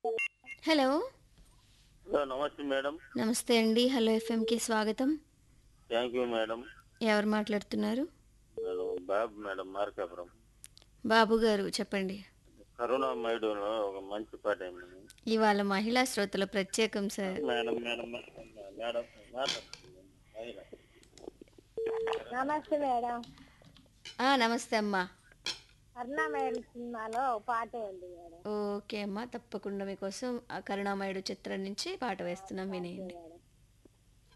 Hello hello నమస్తే madam నమస్తే అండి హలో ఎఫ్ఎంకి స్వాగతం థ్యాంక్ యూ మేడం ఎవరు మాట్లాడుతున్నారు మేడం బాబు మేడం మార్కాపురం బాబు గారు చెప్పండి కరుణామయుడులో ఒక మంచి పాట ఏంటి ఇవాళ మహిళా శ్రోతల ప్రత్యేకం sir madam madam madam madam మాట్లాడుతుంది మహిళ. నమస్తే మేడం ఆ, నమస్తే అమ్మా అరుణామయుడు సినిమాలో ఒక పాట ఉంది మేడం ఓకే అమ్మా తప్పకుండా మీకోసం ఆ కరుణామయుడు చిత్రం నుంచి పాట వేస్తున్నాం వినేయండి మేడం